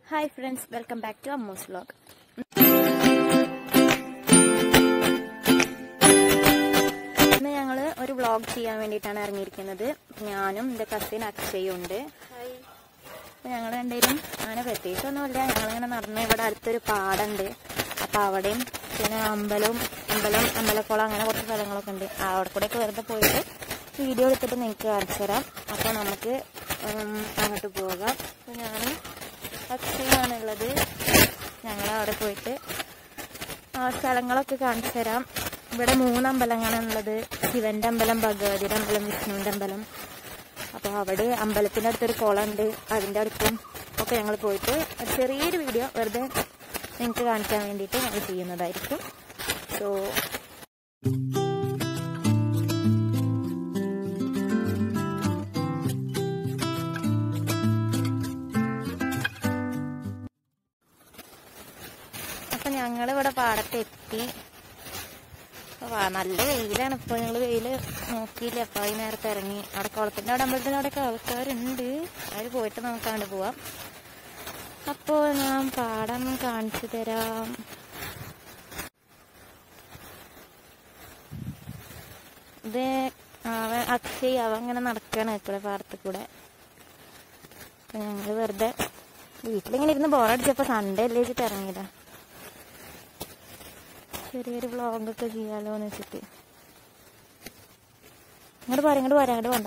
Hi friends welcome back to Ammu's vlog ഇന്ന് ഞങ്ങൾ ഒരു വ്ലോഗ് ചെയ്യാൻ വേണ്ടിയിട്ടാണ് ഇറങ്ങിയിരിക്കുന്നത് ഞാനും എൻ്റെ കസിൻ അക്ഷയും ഉണ്ട് അപ്പോൾ ഞങ്ങൾ രണ്ടുപേരും അങ്ങനെ പ്രത്യേകിച്ചൊന്നുമില്ല ഞങ്ങളിങ്ങനെ നടന്ന് ഇവിടെ അടുത്തൊരു പാടുണ്ട് അപ്പോൾ അവിടെയും പിന്നെ അമ്പലവും അമ്പലം അമ്പലക്കുളം അങ്ങനെ കുറച്ച് സ്ഥലങ്ങളൊക്കെ ഉണ്ട് അവിടെ കൂടെയൊക്കെ വെറുതെ പോയിട്ട് വീഡിയോ എടുത്തിട്ട് നിങ്ങൾക്ക് കാണിച്ചു തരാം അപ്പോൾ നമുക്ക് ഉം, അങ്ങോട്ട് പോകാം അപ്പോൾ ഞാൻ അക്ഷയാണുള്ളത് ഞങ്ങൾ അവിടെ പോയിട്ട് ആ സ്ഥലങ്ങളൊക്കെ കാണിച്ചു തരാം ഇവിടെ മൂന്ന് അമ്പലങ്ങളാണുള്ളത് ശിവന്റെ അമ്പലം ഭഗവതിയുടെ അമ്പലം വിഷ്ണുവിന്റെ അമ്പലം അപ്പോൾ അവിടെ അമ്പലത്തിന്റെ അടുത്തൊരു കുളമുണ്ട് അതിന്റെ അടുത്തും ഒക്കെ ഞങ്ങൾ പോയിട്ട് ഒരു ചെറിയൊരു വീഡിയോ വെറുതെ നിങ്ങൾക്ക് കാണിക്കാൻ വേണ്ടിയിട്ട് ഞങ്ങൾ ചെയ്യുന്നതായിരിക്കും സോ അപ്പൊ ഞങ്ങൾ ഇവിടെ പാടത്തെത്തി അപ്പൊ വാ- നല്ല വെയിലാണ് ഇപ്പൊ ഞങ്ങള് വെയില് നോക്കിയില്ല അപ്പൊ ഈ നേരത്തെ ഇറങ്ങി അവിടെ കുളത്തിന്റെ അവിടെ അമ്പലത്തിന്റെ അവിടെ ഒക്കെ ആൾക്കാരുണ്ട് അവര് പോയിട്ട് നമുക്ക് അങ്ങോട്ട് പോവാം അപ്പോ ഞാൻ പാടം കാണിച്ചു തരാം ഇത് അവൻ അക്ഷയ് അവൻ ഇങ്ങനെ നടക്കാണ് കൂടെ പാടത്ത് കൂടെ അപ്പൊ ഞങ്ങള് വെറുതെ വീട്ടിലിങ്ങനെ ഇരുന്ന് ബോറടിച്ചപ്പോ സൺഡേ അല്ലേ വെച്ചിട്ട് ഇറങ്ങിയതാ ചെറിയൊരു വ്ളോഗൊക്കെ ചെയ്യാലോ എന്ന് വെച്ചിട്ട് ഇങ്ങോട്ട് പോരാ ഇങ്ങോട്ട് പോരാ ഇങ്ങോട്ട് വേണ്ട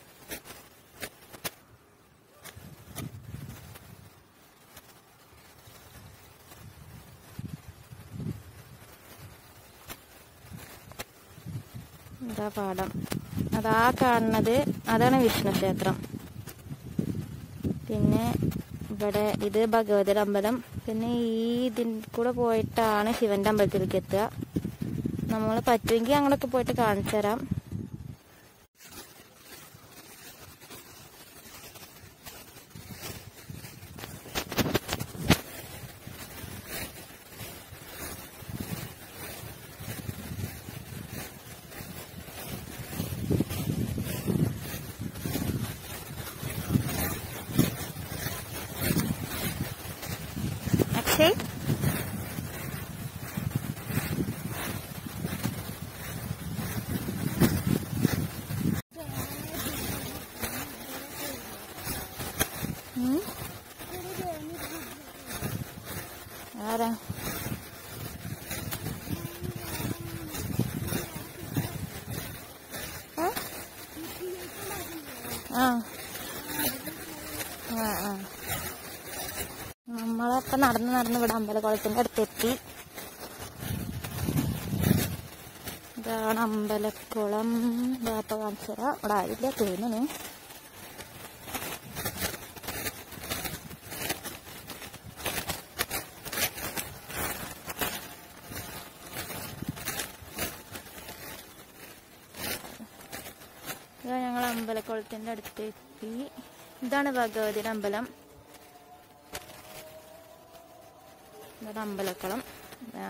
ഇതാ പാടം അതാ കാണുന്നത് അതാണ് വിഷ്ണു ക്ഷേത്രം പിന്നെ ഇവിടെ ഇത് ഭഗവതിയുടെ അമ്പലം പിന്നെ ഈ ഇതിൽ കൂടെ പോയിട്ടാണ് ശിവന്റെ അമ്പലത്തിലേക്ക് എത്തുക നമ്മൾ പറ്റുമെങ്കിൽ അങ്ങോട്ടൊക്കെ പോയിട്ട് കാണിച്ചു തരാം അക്ഷയ് ഉം? ആരാ ആ? ആ ആ ആ നമ്മളപ്പൊ നടന്ന് നടന്ന് ഇവിടെ അമ്പലക്കുളത്തിന്റെ അടുത്തെത്തി ഇതാണ് അമ്പലക്കുളം ഇതാപ്പ കാണിച്ചു തരാം ഇവിടെ ആരില്ല തോന്നുന്നു ഇതാ ഞങ്ങൾ അമ്പലക്കുളത്തിന്റെ അടുത്തെത്തി ഇതാണ് ഭഗവതിയുടെ അമ്പലം ഇതാണ് അമ്പലക്കുളം ആ,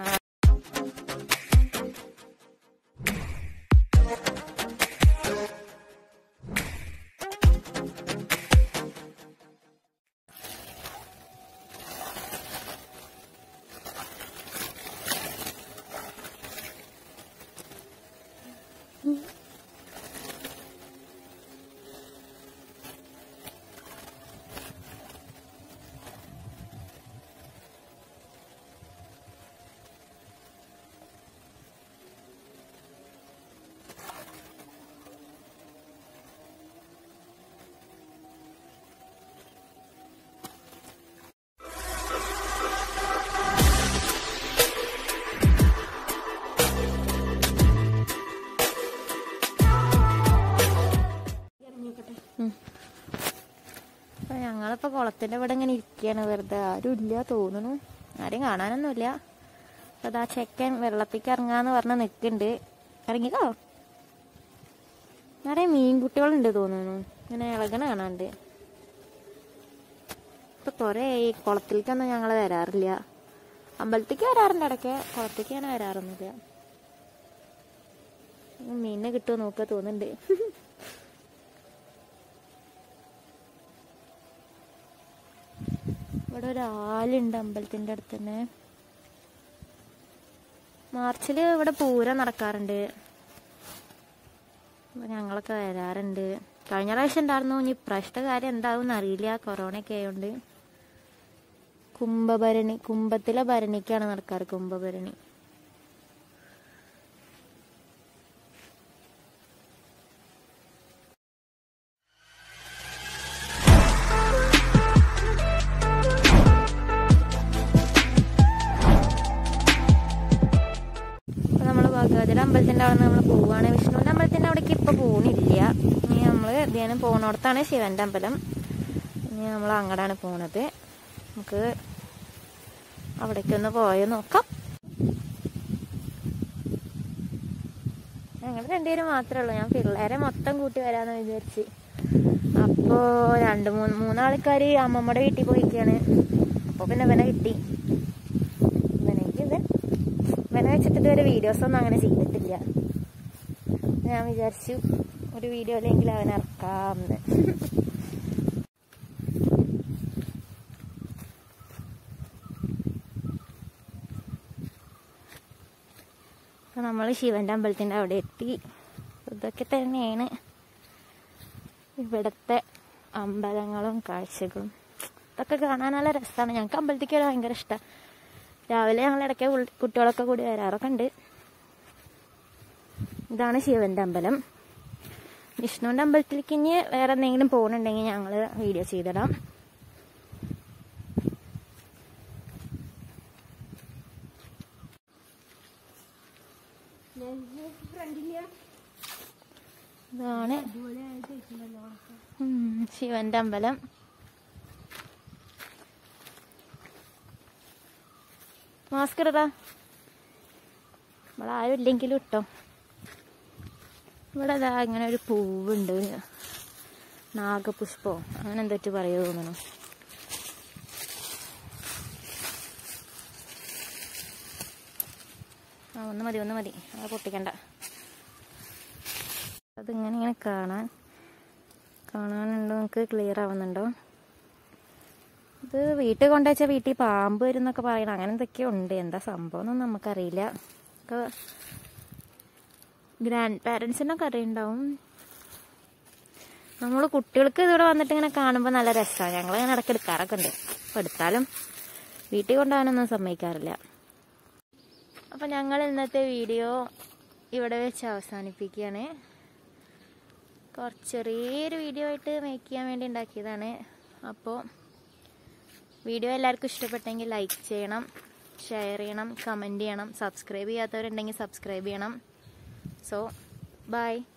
ഉം. അപ്പൊ ഞങ്ങളിപ്പോ കുളത്തിന്റെ ഇവിടെ ഇങ്ങനെ ഇരിക്കുകയാണ് വെറുതെ ആരും ഇല്ല തോന്നുന്നു ആരും കാണാനൊന്നുമില്ല അപ്പൊ അതാ ചെക്കൻ വെള്ളത്തേക്ക് ഇറങ്ങാന്ന് പറഞ്ഞ് നിക്കുന്നുണ്ട് ഇറങ്ങിക്കോ നിറയെ മീൻകുട്ടികളുണ്ട് തോന്നുന്നു ഇങ്ങനെ ഇളകണ കാണാണ്ട് ഇപ്പൊ കൊറേ ഈ കുളത്തിലേക്കൊന്നും ഞങ്ങള് വരാറില്ല അമ്പലത്തേക്ക് വരാറുണ്ട് ഇടയ്ക്ക് കുളത്തേക്ക് ഞാൻ വരാറൊന്നുമില്ല മീനിനെ കിട്ടുമോ നോക്കുക തോന്നുന്നുണ്ട് ഇവിടെ ഒരു ആലുണ്ട് അമ്പലത്തിൻ്റെ അടുത്ത് തന്നെ മാർച്ചിൽ ഇവിടെ പൂരം നടക്കാറുണ്ട് അപ്പൊ ഞങ്ങളൊക്കെ വരാറുണ്ട് കഴിഞ്ഞ പ്രാവശ്യം ഉണ്ടായിരുന്നു ഇനി ഇപ്രാവശ്യത്തെ കാര്യം എന്താവും അറിയില്ല കൊറോണയൊക്കെ ആയതുകൊണ്ട് കുംഭഭരണി കുംഭത്തിലെ ഭരണിക്കാണ് നടക്കാറ് കുംഭഭരണി അപ്പൊ നമ്മള് ഭഗവതിയുടെ അമ്പലത്തിന്റെ അവിടെ നമ്മൾ പോവാണ് വിഷ്ണുവിന്റെ അമ്പലത്തിന്റെ അവിടേക്ക് ഇപ്പൊ പോണില്ല ഇനി നമ്മള് ധ്യാനം പോണോടത്താണ് ശിവന്റെ അമ്പലം ഇനി നമ്മൾ അങ്ങടാണ് പോണത് നമുക്ക് അവിടേക്കൊന്ന് പോയി നോക്കാം ഞങ്ങൾ രണ്ടുപേരും മാത്രമേ ഉള്ളൂ ഞാൻ പിള്ളേരെ മൊത്തം കൂട്ടി വരാന്ന് വിചാരിച്ച് അപ്പോ രണ്ട് മൂന്ന് മൂന്നാൾക്കാര് അമ്മമ്മയുടെ വീട്ടിൽ പോയിക്കാണ് അപ്പൊ പിന്നെ ഇവനെ കിട്ടി ഇവനേക്ക് ഇവൻ ഇവനെ വെച്ചിട്ട് ഇതുവരെ വീഡിയോസ് ഒന്നും അങ്ങനെ ചെയ്തിട്ടില്ല ഞാൻ വിചാരിച്ചു ഒരു വീഡിയോയിലെങ്കിലും അവൻ ഇറക്കാമെന്ന് അപ്പൊ നമ്മൾ ശിവന്റെ അമ്പലത്തിന്റെ അവിടെ എത്തി ഇതൊക്കെ തന്നെയാണ് ഇവിടത്തെ അമ്പലങ്ങളും കാഴ്ചകളും ഇതൊക്കെ കാണാൻ നല്ല രസമാണ് ഞങ്ങൾക്ക് അമ്പലത്തിലേക്ക് വരാൻ ഭയങ്കര ഇഷ്ടമാണ് രാവിലെ ഞങ്ങൾ ഇടയ്ക്ക് ഉൾ- കുട്ടികളൊക്കെ കൂടി വരാറൊക്കെ ഉണ്ട് ഇതാണ് ശിവന്റെ അമ്പലം വിഷ്ണുവിന്റെ അമ്പലത്തിലേക്ക് ഇനി വേറെ എന്തെങ്കിലും പോകുന്നുണ്ടെങ്കിൽ ഞങ്ങൾ വീഡിയോ ചെയ്തിടാം ഇതാണ് ഉം, ശിവന്റെ അമ്പലം മാസ്ക് ഇടടാ ഇവിടെ ആരും ഇല്ലെങ്കിലും ഇട്ടോ ഇവിടെ ഇതാ ഇങ്ങനെ ഒരു പൂവുണ്ട് ഒരു നാഗപുഷ്പോ അങ്ങനെ എന്തൊക്കെ പറയുക തോന്നുന്നു ആ ഒന്ന് മതി ഒന്ന് മതി അത് പൊട്ടിക്കണ്ട അതിങ്ങനെ ഇങ്ങനെ കാണാൻ കാണാനുണ്ടോ നമുക്ക് ക്ലിയർ ആവുന്നുണ്ടോ ഇത് വീട്ടിൽ കൊണ്ടുവച്ചാൽ വീട്ടിൽ പാമ്പ് വരും എന്നൊക്കെ പറയണം അങ്ങനെ എന്തൊക്കെയോ ഉണ്ട് എന്താ സംഭവം എന്നൊന്നും നമുക്കറിയില്ല ഒക്കെ ഗ്രാൻഡ് പാരൻസിനൊക്കെ അറിയുണ്ടാവും നമ്മൾ കുട്ടികൾക്ക് ഇതിവിടെ വന്നിട്ട് ഇങ്ങനെ കാണുമ്പോൾ നല്ല രസമാണ് ഞങ്ങൾ ഇങ്ങനെ ഇടയ്ക്ക് എടുക്കാറൊക്കെ ഉണ്ട് അപ്പോൾ എടുത്താലും വീട്ടിൽ കൊണ്ടുപോകാനൊന്നും സമ്മതിക്കാറില്ല അപ്പം ഞങ്ങൾ ഇന്നത്തെ വീഡിയോ ഇവിടെ വെച്ച് അവസാനിപ്പിക്കുകയാണ് കുറച്ച് ചെറിയൊരു വീഡിയോ ആയിട്ട് മേക്ക് ചെയ്യാൻ വേണ്ടി ഉണ്ടാക്കിയതാണ് അപ്പോൾ വീഡിയോ എല്ലാവർക്കും ഇഷ്ടപ്പെട്ടെങ്കിൽ ലൈക്ക് ചെയ്യണം ഷെയർ ചെയ്യണം കമൻറ്റ് ചെയ്യണം സബ്സ്ക്രൈബ് ചെയ്യാത്തവരുണ്ടെങ്കിൽ സബ്സ്ക്രൈബ് ചെയ്യണം സോ ബൈ